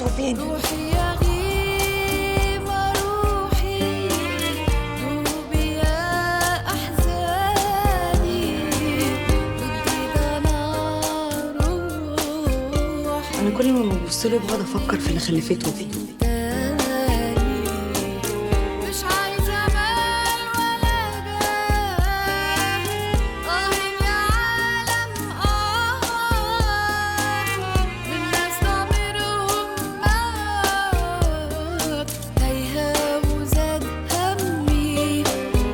خلفته فين روحي يا غيمة روحي دوبي يا أحزاني ردي ده نار روحي انا كل ما ببص له بقعد افكر في اللي خلفته فين تاني مش عايزة مال ولا جاه آه يا عالم آه من ناس ضميرهم مات تايهة وزاد همي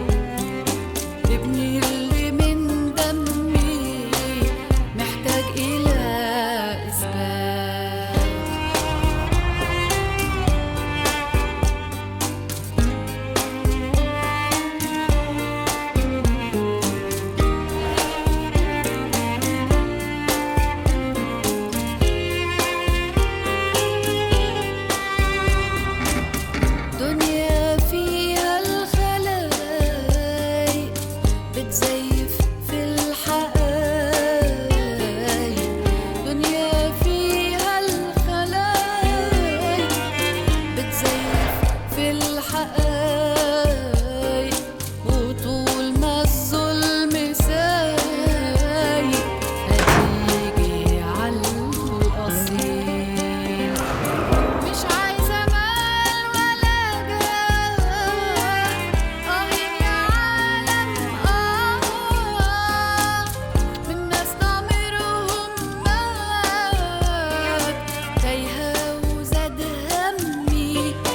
ابني اللي من دمي محتاج إلى إثبات دنيا فيها الخلايق بتزيف في الحقايق دنيا فيها الخلايق بتزيف في الحقايق وطول ما الظلم سايق هتيجي عالأصيل مش عايزة مال ولا جاه آه يا عالم آه من ناس ضميرهم مات تايهة وزاد همي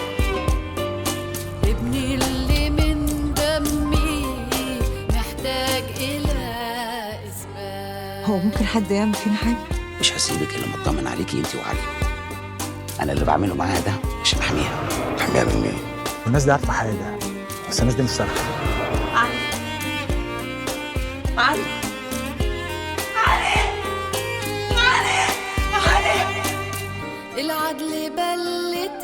ابني اللي من دمي محتاج إلى إثبات هو ممكن حد يعمل فينا حاجه مش هسيبك الا لما اطمن عليكي انت وعلي انا اللي بعمله معاها ده عشان احميها تحميها من مين؟ والناس دي عارفه حاجه بس الناس دي مش سالكه العدل بلت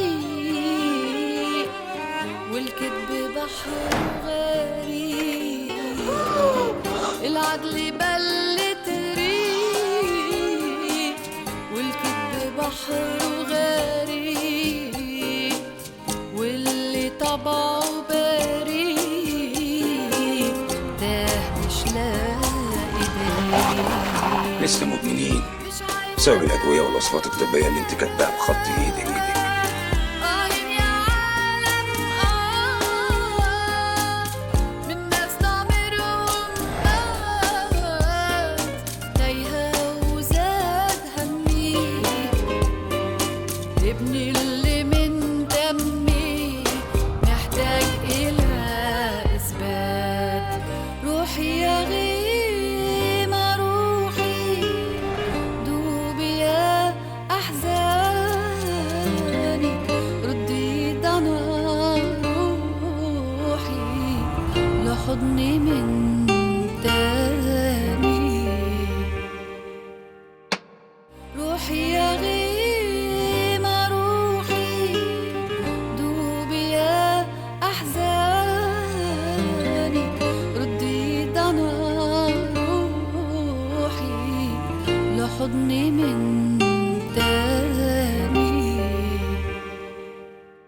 ريق والكذب بحر غريق العدل بلت ريق والكذب بحر غريق واللي طبعه بريء تاه مش لاقي دليل لسه مدمنين مش عايز بسبب الادويه والوصفات الطبيه اللي انت كاتباها بخط ايدك ايدك آه يا عالم آه من ناس ضميرهم مات تايهة وزاد همي ابني اللي من دمي محتاج إلى إثبات روحي يا غيمة روحي دوبي يا أحزاني ردي ضنا روحي لحضني من تاني روحي يا غيمة روحي دوبي يا أحزاني ردي ضنا روحي لحضني من تاني